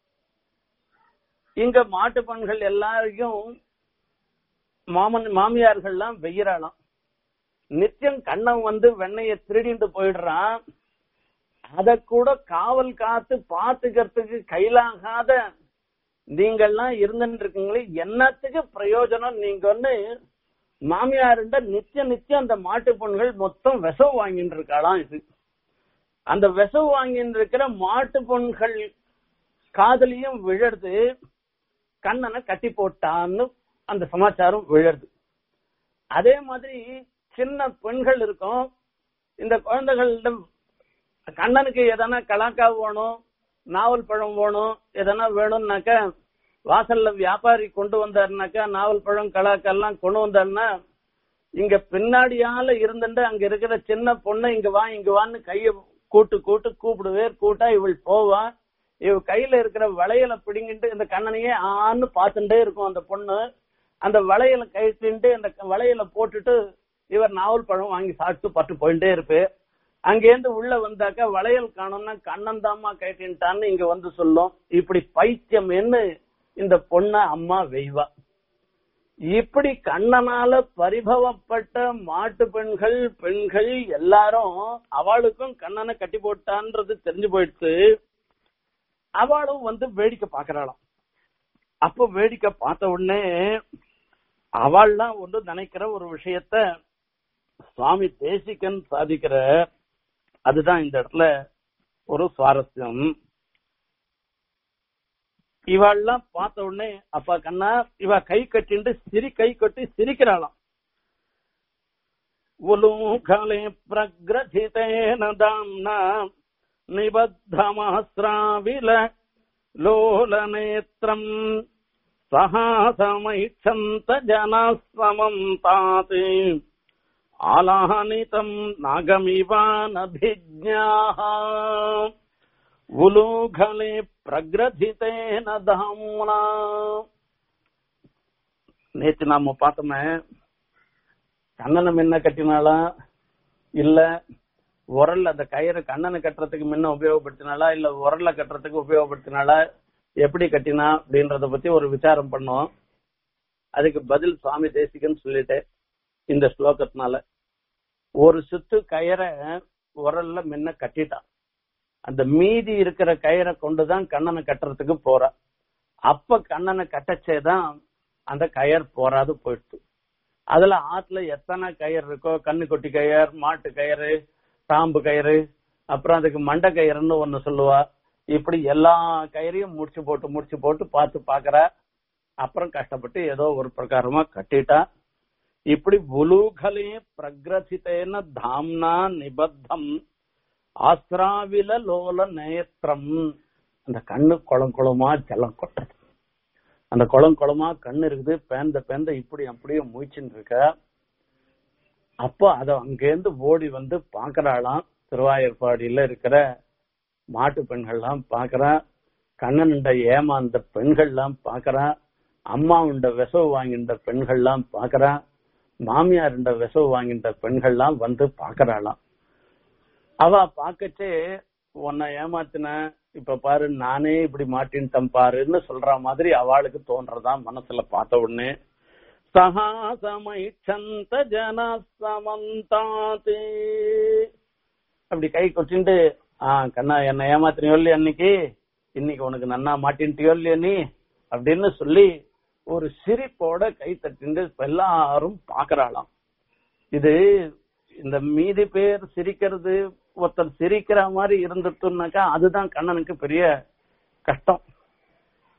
இங்க மாட்டு பெண்கள் எல்லாரையும் மாமன் மாமியார்கள்லாம் வெய்யறாளாம் நித்தியம் கண்ணன் வந்து வெண்ணைய திருடிட்டு போயிடுறான் அத கூட காவல் காத்து பாத்துக்கிறதுக்கு கையிலாகாத நீங்கள்லாம் இருந்துட்டு இருக்கீங்களே என்னத்துக்கு பிரயோஜனம் நீங்க ஒண்ணு மாமியாருண்ட நித்திய நித்தியம் அந்த மாட்டு பொண்ணுகள் மொத்தம் விசவு வாங்கிட்டு இருக்காளாம் இது அந்த விசவு வாங்கிட்டு இருக்கிற மாட்டு பொண்கள் காதலியும் விழறது கண்ணனை கட்டி போட்டான்னு அந்த சமாச்சாரம் விழருது அதே மாதிரி சின்ன பெண்கள் இருக்கும் இந்த குழந்தைகளிடம் கண்ணனுக்கு எதனா கலாக்கா வேணும் நாவல் பழம் வேணும் எதனா வேணும்னாக்க வாசல்ல வியாபாரி கொண்டு வந்தாருனாக்கா நாவல் பழம் கலாக்கெல்லாம் கொண்டு வந்தாருன்னா இங்க பின்னாடியால இருந்துட்டு அங்க இருக்கிற சின்ன பொண்ணை இங்க வா இங்க வான்னு கைய கூட்டு கூட்டு கூப்பிடுவேர் கூட்டா இவள் போவா இவ கையில இருக்கிற வளையல பிடிங்கிட்டு இந்த கண்ணனையே ஆன்னு பார்த்துட்டே இருக்கும் அந்த பொண்ணு அந்த வளையல கழிச்சுட்டு அந்த வளையல போட்டுட்டு இவர் நாவல் பழம் வாங்கி சாப்பிட்டு பட்டு போயிட்டே இருப்பு அங்கேருந்து உள்ள வந்தாக்கா வளையல் காணும்னா கண்ணன் தாமா கேட்டின்ட்டான்னு இங்க வந்து சொல்லும் இப்படி பைத்தியம் என்ன இந்த பொண்ண அம்மா வெய்வா இப்படி கண்ணனால பரிபவப்பட்ட மாட்டு பெண்கள் பெண்கள் எல்லாரும் அவளுக்கும் கண்ணனை கட்டி போட்டான்றது தெரிஞ்சு போயிடுச்சு அவளும் வந்து வேடிக்கை பாக்குறாளாம் அப்ப வேடிக்கை பார்த்த உடனே அவள்லாம் ஒன்று நினைக்கிற ஒரு விஷயத்த சுவாமி தேசிகன் சாதிக்கிற அதுதான் இந்த இடத்துல ஒரு சுவாரஸ்யம் இவாள்லாம் பார்த்த உடனே அப்பா கண்ணா இவ கை கட்டிண்டு சிரி கை கட்டி சிரிக்கிறாளாம் உலூகலே பிரகிரதிதேன தாம்னா நிபத்தமாஸ்ராவில லோலநேத்திரம் சகாசமைச்சந்த ஜனஸ்வமம் தாத்தே ஆலானிதம் நாகமிவானபிஜ்ஞாः உலூகலே பிரகிரதிதேன தாம்னா நேத்து நாம பார்த்தோமே கண்ணனை முன்ன கட்டினாளா இல்ல உரல்ல அந்த கயிறு கண்ணனை கட்டுறதுக்கு முன்ன உபயோகப்படுத்தினாளா இல்ல உரல்ல கட்டுறதுக்கு உபயோகப்படுத்தினாளா எப்படி கட்டினா அப்படின்றத பத்தி ஒரு விசாரம் பண்ணோம் அதுக்கு பதில் சுவாமி தேசிகன் சொல்லிட்டேன் இந்த ஸ்லோகத்தினால ஒரு சுத்து கயிறை உரல்ல முன்ன கட்டிட்டான் அந்த மீதி இருக்கிற கயிறை கொண்டுதான் கண்ணனை கட்டுறதுக்கு போறா அப்ப கண்ணனை கட்டச்சேதான் அந்த கயர் போராது போயிடுச்சு அதுல ஆத்துல எத்தனை கயிறு இருக்கோ கண்ணு கொட்டி கயிறு மாட்டு கயிறு தாம்பு கயிறு அப்புறம் அதுக்கு மண்டை கயிறுன்னு ஒண்ணு சொல்லுவா இப்படி எல்லா கயிறையும் முடிச்சு போட்டு முடிச்சு போட்டு பார்த்து பாக்குறா அப்புறம் கஷ்டப்பட்டு ஏதோ ஒரு பிரகாரமா கட்டிட்டா இப்படி உலூகலே பிரகிரசித்தேன தாம்னா நிபத்தம் ஆஸ்திராவில லோல நேத்திரம் அந்த கண்ணு குளம் குளமா ஜலம் கொட்டது அந்த குளம் குளமா கண்ணு இருக்குது பேந்த பேந்த இப்படி அப்படியே முயச்சுன்னு இருக்க அப்போ அத அங்கேருந்து ஓடி வந்து பாக்குறாளாம் திருவாயூர்பாடியில இருக்கிற மாட்டு பெண்கள்லாம் பாக்குறா கண்ணனுண்ட ஏமாந்த பெண்கள்லாம் பாக்குறா அம்மா உண்ட விசவு வாங்கின்ற பெண்கள்லாம் பாக்குறா மாமியார் விசவு வாங்கின்ற பெண்கள்லாம் வந்து பாக்குறாளாம் அவ பாக்கச்சே உன்னை ஏமாத்தின இப்ப பாரு நானே இப்படி மாட்டின்ட்டேன் பாருன்னு சொல்ற மாதிரி அவளுக்கு தோன்றதான் மனசுல பார்த்த உடனே சகாசமைச்சந்த ஜன சமந்தாதே அப்படி கை கொட்டிண்டு ஆஹ் கண்ணா என்ன ஏமாத்தினியோ இல்லையா அன்னைக்கு இன்னைக்கு உனக்கு நன்னா மாட்டின்ட்டியோ இல்லையா நீ அப்படின்னு சொல்லி ஒரு சிரிப்போட கை தட்டிண்டு எல்லாரும் பாக்குறாளாம் இது இந்த மீதி பேர் சிரிக்கிறது ஒருத்தர் சிரிக்கிற மாதிரி இருந்துட்டுனாக்கா அதுதான் கண்ணனுக்கு பெரிய கஷ்டம்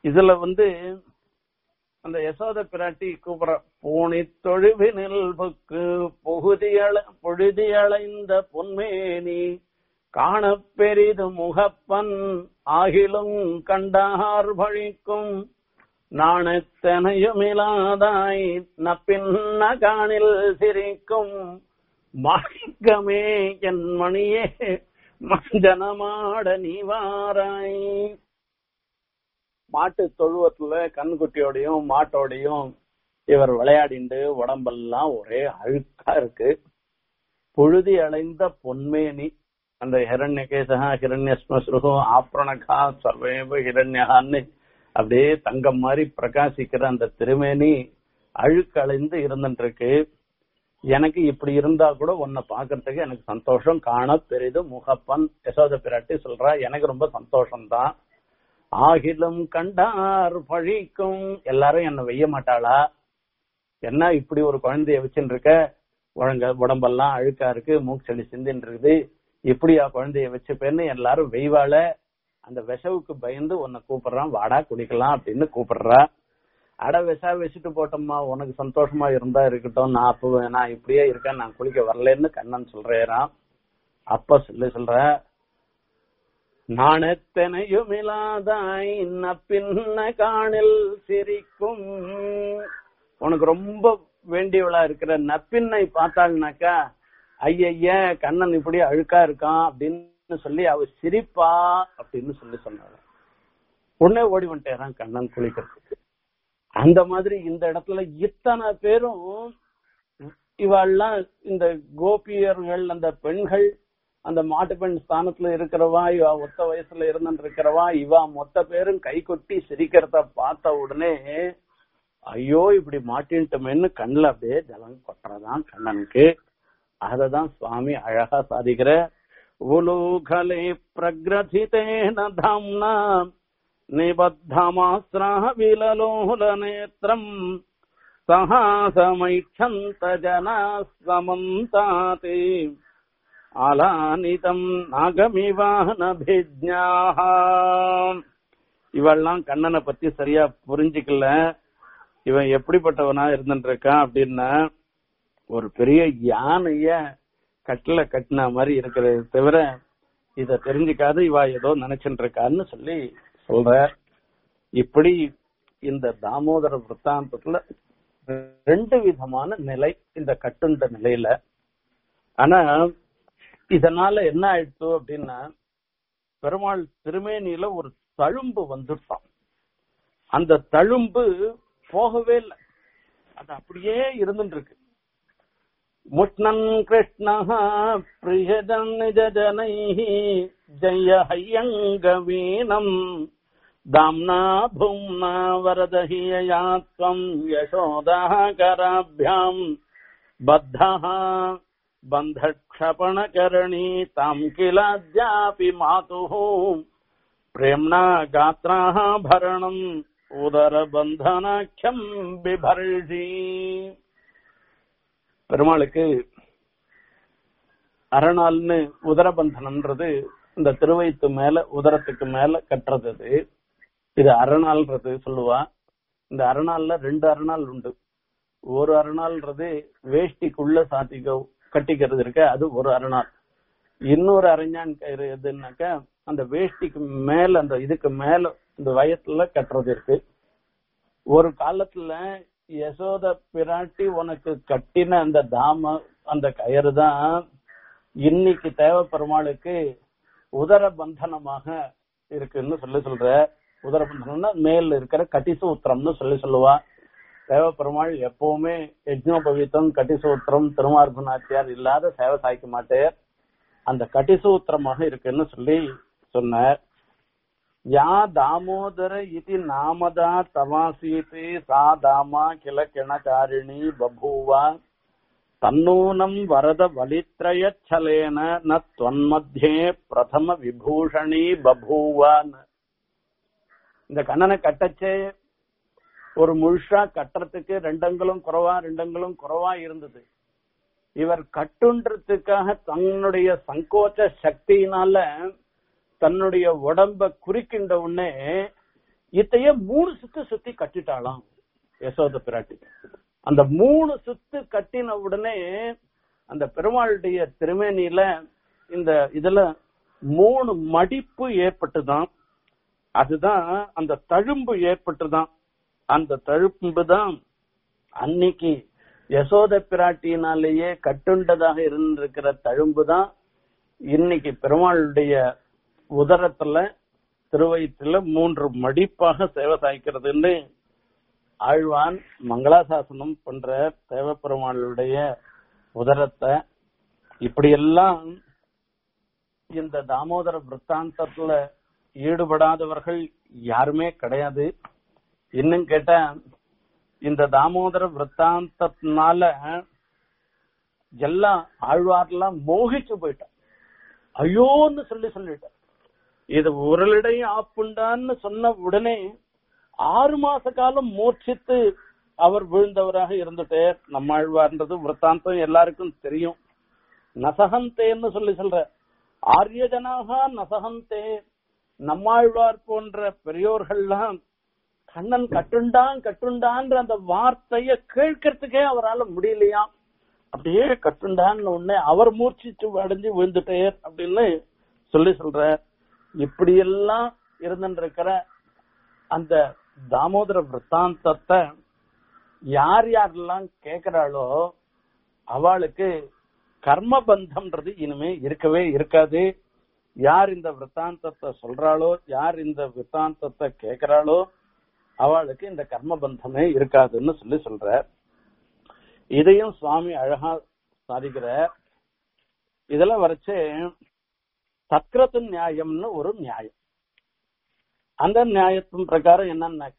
இதுல வந்து அந்த யசோத பிராட்டி கூப்பிடுற பூனி தொழுவினில் புக்கு பொகுதியள பொழுதியளைந்த பொன்மேனி காணப் பெரிது முகப்பன் ஆகிலும் கண்டார் பழிக்கும் நாணத்தனையுமிலாதாய் நப்பின்ன காணில் சிரிக்கும் மாணிக்கமே என் மணியே மஞ்சனமாட நீவாராய் மாட்டு தொழுவத்துல கண்குட்டியோடையும் மாட்டோடையும் இவர் விளையாடிண்டு உடம்பெல்லாம் ஒரே அழுக்கா இருக்கு பொழுதி அடைந்த பொன்மேனி அந்த ஹிரண்யகேசகா ஹிரண்யஸ்மஸ்ருகோ ஆப்ரணகா சர்வேவ ஹிரண்யகான்னு அப்படியே தங்கம் மாதிரி பிரகாசிக்கிற அந்த திருமேனி அழுக்கடைந்து இருந்துட்டு இருக்கு எனக்கு இப்படி இருந்தா கூட உன்னை பாக்குறதுக்கு எனக்கு சந்தோஷம் காண பெரிது முகப்பன் யசோத பிராட்டி சொல்றா எனக்கு ரொம்ப சந்தோஷம் தான் ஆகிலும் கண்டார் பழிக்கும் எல்லாரும் என்ன வெய்ய மாட்டாளா என்ன இப்படி ஒரு குழந்தைய வச்சுட்டு இருக்க உழங்க உடம்பெல்லாம் அழுக்கா இருக்கு மூச்சலி சிந்தின்னு இருக்குது இப்படியா குழந்தைய வச்சுப்பேன்னு எல்லாரும் வெய்வாள அந்த விஷவுக்கு பயந்து உன்னை கூப்பிடுறான் வாடா குடிக்கலாம் அப்படின்னு கூப்பிடுறா அட விஷா வச்சுட்டு போட்டோம்மா உனக்கு சந்தோஷமா இருந்தா இருக்கட்டும் நான் அப்ப நான் இப்படியே இருக்கேன் நான் குளிக்க வரலன்னு கண்ணன் சொல்றேன் அப்ப சொல்லி சொல்ற நாணத்தனையுமில்லாதாய் நப்பின்ன காணில் சிரிக்கும் உனக்கு ரொம்ப வேண்டியவளா இருக்கிற நப்பின்னை பார்த்தாங்கனாக்கா ஐய கண்ணன் இப்படி அழுக்கா இருக்கான் அப்படின்னு சொல்லி அவ சிரிப்பா அப்படின்னு சொல்லி சொன்னாங்க உடனே ஓடி வந்துட்டேறான் கண்ணன் குளிக்கிறதுக்கு அந்த மாதிரி இந்த இடத்துல இத்தனை பேரும் இவாள்லாம் இந்த கோபியர்கள் அந்த பெண்கள் அந்த மாட்டு பெண் ஸ்தானத்துல இருக்கிறவா இவ ஒத்த வயசுல இருந்துட்டு இருக்கிறவா இவா மொத்த பேரும் கை கொட்டி சிரிக்கிறத பார்த்த உடனே ஐயோ இப்படி மாட்டின்ட்டோமேன்னு கண்ணுல அப்படியே ஜலம் கொட்டுறதான் கண்ணனுக்கு அததான் சுவாமி அழகா சாதிக்கிற உலூகலே பிரகிரதிதேன தாம்னா நிபத்தமாஸ்ரா விலலோல நேத்திரம் சகாசமைச்சந்த ஜனா சமந்தாதே அலானிதம் நாகமிவானபிஜ்ஞாக இவெல்லாம் கண்ணனை பத்தி சரியா புரிஞ்சுக்கல இவன் எப்படிப்பட்டவனா இருந்துட்டு இருக்கான் அப்படின்னா ஒரு பெரிய யானைய கட்டில கட்டின மாதிரி இருக்கிறத தவிர இத தெரிஞ்சுக்காது இவ ஏதோ நினைச்சுட்டு இருக்கான்னு சொல்லி சொல்ற இப்படி இந்த தாமோதர விற்த்தாந்தத்துல ரெண்டு விதமான நிலை இந்த கட்டுண்ட நிலையில ஆனா இதனால என்ன ஆயிடுச்சு அப்படின்னா பெருமாள் திருமேனியில ஒரு தழும்பு வந்துட்டான் அந்த தழும்பு போகவே இல்லை அது அப்படியே இருந்துட்டு இருக்கு முஷ்ணன் கிருஷ்ண பிரியஜன் நிஜ ஜனை ஜய ஹையங்க வீணம் தாம்னா பூம்னா வரதஹியாத்வம் யசோதா கராபியாம் பத்தः बन्धक्षपणकरणी ताम् किलाद्यापि मातुः प्रेम्णा गात्राः भरणम् உதரபந்தனாட்சம் பிபர்ஷி பெருமாளுக்கு அரணால்னு உதரபந்தனம்ன்றது இந்த திருவயித்து மேல உதரத்துக்கு மேல கட்டுறது இது இது அரணால்ன்றது சொல்லுவா இந்த அரணால்ல ரெண்டு அரணால் உண்டு ஒரு அரணால்ன்றது வேஷ்டிக்குள்ள சாத்திக்க கட்டிக்கிறது இருக்க அது ஒரு அரணால் இன்னொரு அரஞ்சான் கயிறு எதுனாக்கா அந்த வேஷ்டிக்கு மேல அந்த இதுக்கு மேல இந்த வயத்துல கட்டுறது இருக்கு ஒரு காலத்துல யசோத பிராட்டி உனக்கு கட்டின அந்த தாம அந்த கயிறு தான் இன்னைக்கு தேவ பெருமாளுக்கு உதர பந்தனமாக இருக்குன்னு சொல்லி சொல்ற உதர பந்தனம்னா மேல இருக்கிற கட்டிசூத்திரம்னு சொல்லி சொல்லுவா தேவ பெருமாள் எப்பவுமே யஜ்னோபவீத்தம் கட்டிசூத்திரம் திருமார்பு நாச்சியார் இல்லாத சேவை சாய்க்க மாட்டேர் அந்த கட்டிசூத்திரமாக இருக்குன்னு சொல்லி சொன்னார் யா தாமோதர இது நாமதா தவாசீதி சா தாமா கில கிணகாரிணி பபூவா தன்னூனம் வரத வலித்ரயச்சலேன ந தொன்மத்தியே பிரதம விபூஷணி பபூவான் இந்த கண்ணனை கட்டச்சே ஒரு முழுஷா கட்டுறதுக்கு ரெண்டங்களும் குறவா ரெண்டங்களும் குறவா இருந்தது இவர் கட்டுன்றதுக்காக தன்னுடைய சங்கோச்ச சக்தியினால தன்னுடைய உடம்ப குறிக்கின்ற உடனே இத்தைய மூணு சுத்து சுத்தி கட்டிட்டாளாம் யசோத பிராட்டி அந்த மூணு சுத்து கட்டின உடனே அந்த பெருமாளுடைய திருமேனியில இந்த இதுல மூணு மடிப்பு ஏற்பட்டுதான் அதுதான் அந்த தழும்பு ஏற்பட்டுதான் அந்த தழும்பு தான் அன்னைக்கு யசோத பிராட்டியினாலேயே கட்டுண்டதாக இருந்திருக்கிற தழும்பு தான் இன்னைக்கு பெருமாளுடைய உதரத்துல திருவயிற்றுல மூன்று மடிப்பாக சேவை சாய்க்கிறதுன்னு ஆழ்வான் மங்களாசாசனம் பண்ற தேவப்பெருமாளுடைய உதரத்தை இப்படியெல்லாம் இந்த தாமோதர விற்த்தாந்தத்துல ஈடுபடாதவர்கள் யாருமே கிடையாது இன்னும் கேட்டா இந்த தாமோதர விற்த்தாந்தத்தினால எல்லாம் ஆழ்வார்லாம் மோகிச்சு போயிட்டான் ஐயோன்னு சொல்லி சொல்லிட்டான் இது உரலிடை ஆப்புண்டான்னு சொன்ன உடனே ஆறு மாச காலம் மூர்ச்சித்து அவர் விழுந்தவராக இருந்துட்டே நம்மாழ்வார்ன்றது விற்த்தாந்தம் எல்லாருக்கும் தெரியும் நசகந்தேன்னு சொல்லி சொல்ற ஆரிய ஜனாகா நசகந்தே நம்மாழ்வார் போன்ற பெரியோர்கள்லாம் கண்ணன் கட்டுண்டான் கட்டுண்டான்ற அந்த வார்த்தைய கேட்கறதுக்கே அவரால் முடியலையாம் அப்படியே கட்டுண்டான்னு உடனே அவர் மூர்ச்சிச்சு அடைஞ்சு விழுந்துட்டேர் அப்படின்னு சொல்லி சொல்ற இப்படியெல்லாம் இருந்துருக்கிற அந்த தாமோதர விற்த்தாந்தத்தை யார் யாரெல்லாம் கேக்குறாளோ அவளுக்கு கர்மபந்தம்ன்றது இனிமே இருக்கவே இருக்காது யார் இந்த விற்த்தாந்தத்தை சொல்றாளோ யார் இந்த விற்த்தாந்தத்தை கேக்குறாளோ அவளுக்கு இந்த கர்மபந்தமே இருக்காதுன்னு சொல்லி சொல்ற இதையும் சுவாமி அழகா சாதிக்கிற இதுல வரைச்சு சக்கரத்து நியாயம்னு ஒரு நியாயம் அந்த நியாயத்தின் பிரகாரம் என்னன்னாக்க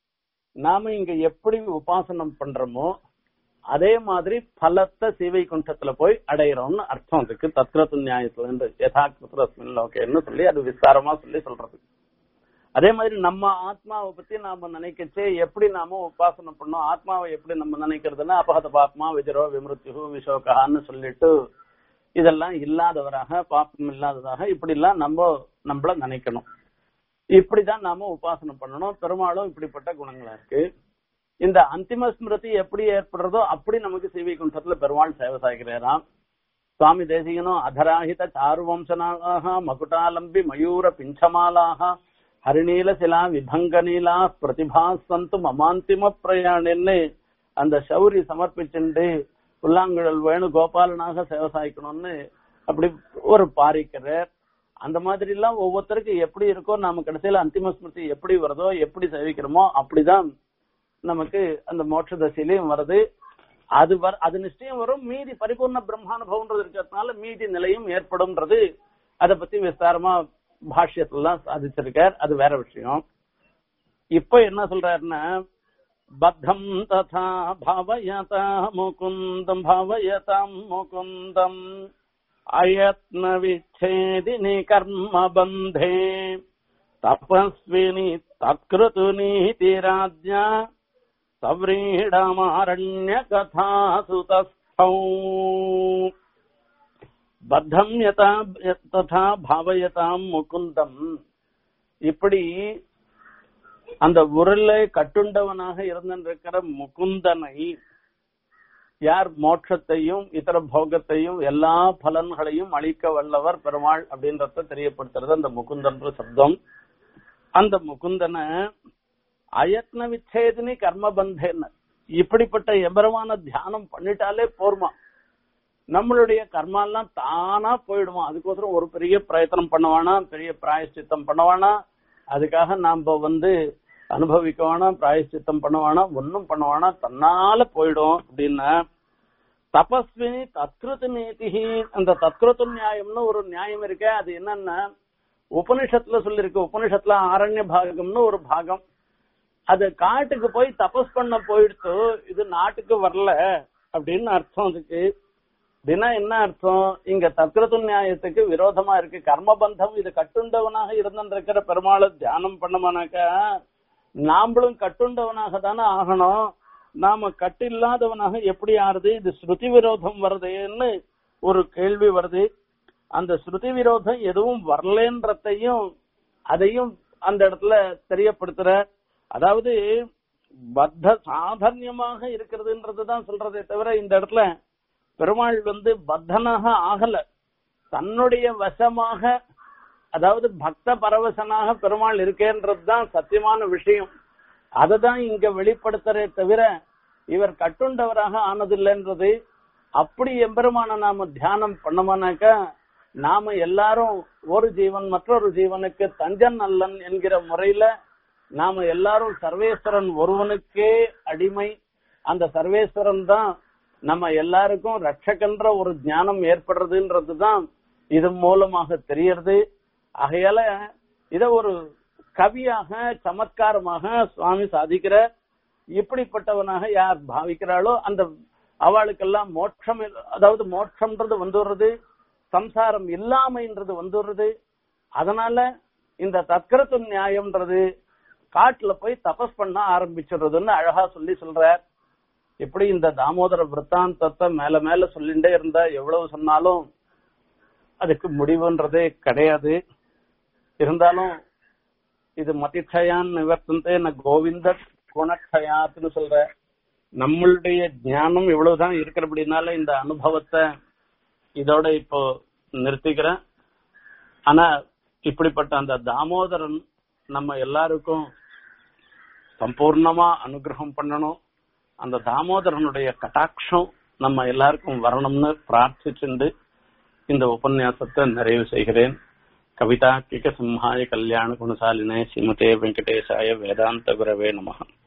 நாம இங்க எப்படி உபாசனம் பண்றோமோ அதே மாதிரி பலத்தை சீவை குண்டத்துல போய் அடையிறோம்னு அர்த்தம் அதுக்கு தத்ரத்து நியாயத்துல இருந்து யதாக்கிருத்தஸ்மின் லோகேன்னு சொல்லி அது விஸ்தாரமா சொல்லி சொல்றது அதே மாதிரி நம்ம ஆத்மாவை பத்தி நாம நினைக்கச்சே எப்படி நாம உபாசனை பண்ணோம் ஆத்மாவை எப்படி நம்ம நினைக்கிறதுன்னா அபகத பாத்மா விஜரோ விமிருத்யு விஷோகான்னு சொல்லிட்டு இதெல்லாம் இல்லாதவராக பாப்பம் இல்லாததாக இப்படி எல்லாம் நம்ம நம்மள நினைக்கணும் இப்படிதான் நாம உபாசனை பண்ணணும் பெருமாளும் இப்படிப்பட்ட குணங்களா இருக்கு இந்த அந்திம ஸ்மிருதி எப்படி ஏற்படுறதோ அப்படி நமக்கு சிவி குண்டத்துல பெருமாள் சேவை சாய்கிறாராம் சுவாமி தேசிகனும் அதராஹித சாருவம்சனாக மகுட்டாலம்பி மயூர பிஞ்சமாலாக ஹரிநீல சிலா விபங்க நீலா பிரதிபா சந்து மமாந்திம பிரயாணின்னு அந்த சௌரி சமர்ப்பிச்சுண்டு புல்லாங்குழல் வேணு கோபாலனாக சேவை சாய்க்கணும்னு அப்படி ஒரு பாரிக்கிறார் அந்த மாதிரி எல்லாம் ஒவ்வொருத்தருக்கு எப்படி இருக்கோ நாம கடைசியில அந்திம ஸ்மிருதி எப்படி வருதோ எப்படி சேவிக்கிறோமோ அப்படிதான் நமக்கு அந்த மோட்ச தசையிலையும் வருது அது வர அது நிச்சயம் வரும் மீதி பரிபூர்ண பிரம்மானுபவம்ன்றது இருக்கிறதுனால மீதி நிலையும் ஏற்படும்ன்றது அதை பத்தி விஸ்தாரமா பாஷ்யத்துலாம் சாதிச்சிருக்கார் அது வேற விஷயம் இப்ப என்ன சொல்றாருன்னா பத்தம் ததா பாவயதா முகுந்தம் பாவயதாம் முகுந்தம் அயத்ன விச்சேதினி கர்ம பந்தே தபஸ்வினி தத்கிருது நீதிராஜ்யா சவ்ரீடமாரண்ய கதாசுதஸ்தௌ பத்தம் யதா ததா பாவயதாம் முகுந்தம் இப்படி அந்த உருளை கட்டுண்டவனாக இருந்திருக்கிற முகுந்தனை யார் மோட்சத்தையும் இதர போகத்தையும் எல்லா பலன்களையும் அளிக்க வல்லவர் பெருமாள் அப்படின்றத தெரியப்படுத்துறது அந்த முகுந்தன்ற சப்தம் அந்த முகுந்தனை அயத்ன விச்சேதினி கர்மபந்தேன்னு இப்படிப்பட்ட எபரமான தியானம் பண்ணிட்டாலே போர்மா நம்மளுடைய கர்மாலாம் தானா போயிடுமா அதுக்கோசரம் ஒரு பெரிய பிரயத்தனம் பண்ணவானா பெரிய பிராயஷ்சித்தம் பண்ணவானா அதுக்காக நாம வந்து அனுபவிக்க வேணாம் பிராயஷ்சித்தம் பண்ணவானா ஒன்னும் பண்ணவானா தன்னால போயிடும் அப்படின்னா தபஸ்வினி தத்ருத்து நீதிஹி அந்த தத்ருத்து நியாயம்னு ஒரு நியாயம் இருக்க அது என்னன்னா உபனிஷத்துல சொல்லிருக்கு உபனிஷத்துல ஆரண்ய பாகம்னு ஒரு பாகம் அது காட்டுக்கு போய் தபஸ் பண்ண போயிடுத்து இது நாட்டுக்கு வரல அப்படின்னு அர்த்தம் அதுக்கு அப்படின்னா என்ன அர்த்தம் இங்க தத்ரது நியாயத்துக்கு விரோதமா இருக்கு கர்மபந்தம் இது கட்டுண்டவனாக இருந்திருக்கிற பெருமாளை தியானம் பண்ணமானாக்கா நாமளும் கட்டுண்டவனாக தானே ஆகணும் நாம கட்டு இல்லாதவனாக எப்படி ஆறுது இது ஸ்ருதி விரோதம் வருதுன்னு ஒரு கேள்வி வருது அந்த ஸ்ருதி விரோதம் எதுவும் வரலன்றதையும் அதையும் அந்த இடத்துல தெரியப்படுத்துற அதாவது பத்த சாதன்யமாக இருக்கிறதுன்றதுதான் சொல்றதே தவிர இந்த இடத்துல பெருமாள் வந்து பத்தனாக ஆகல தன்னுடைய வசமாக அதாவது பக்த பரவசனாக பெருமாள் இருக்கேன்றதுதான் சத்தியமான விஷயம் அததான் இங்க வெளிப்படுத்துறே தவிர இவர் கட்டுண்டவராக ஆனதில்லைன்றது அப்படி எம்பெருமான நாம தியானம் பண்ணோம்னாக்கா நாம எல்லாரும் ஒரு ஜீவன் மற்றொரு ஜீவனுக்கு தஞ்சன் அல்லன் என்கிற முறையில நாம எல்லாரும் சர்வேஸ்வரன் ஒருவனுக்கே அடிமை அந்த சர்வேஸ்வரன் தான் நம்ம எல்லாருக்கும் ரட்சகன்ற ஒரு ஞானம் ஏற்படுறதுன்றதுதான் இது மூலமாக தெரியறது ஆகையால இத ஒரு கவியாக சமத்காரமாக சுவாமி சாதிக்கிற இப்படிப்பட்டவனாக யார் பாவிக்கிறாளோ அந்த அவளுக்கெல்லாம் மோட்சம் அதாவது மோட்சம்ன்றது வந்துடுறது சம்சாரம் இல்லாமைன்றது வந்துடுறது அதனால இந்த தத்கரத்து நியாயம்ன்றது காட்டுல போய் தபஸ் பண்ண ஆரம்பிச்சிடுறதுன்னு அழகா சொல்லி சொல்றார் எப்படி இந்த தாமோதர விற்த்தாந்தத்தை மேல மேல சொல்லிட்டே இருந்தா எவ்வளவு சொன்னாலும் அதுக்கு முடிவுன்றதே கிடையாது இருந்தாலும் இது மதிட்சயான் நிவர்த்தந்தே ந கோவிந்த குணக்ஷயாத்னு சொல்ற நம்மளுடைய ஞானம் இவ்வளவுதான் இருக்கிறபடினால இந்த அனுபவத்தை இதோட இப்போ நிறுத்திக்கிறேன் ஆனா இப்படிப்பட்ட அந்த தாமோதரன் நம்ம எல்லாருக்கும் சம்பூர்ணமா அனுகிரகம் பண்ணணும் அந்த தாமோதரனுடைய கட்டாட்சம் நம்ம எல்லாருக்கும் வரணும்னு பிரார்த்திச்சுண்டு இந்த உபன்யாசத்தை நிறைவு செய்கிறேன் கவிதா கிக சிம்ஹாய கல்யாண குணசாலினே ஸ்ரீமதே வெங்கடேசாய வேதாந்த குரவே நமகம்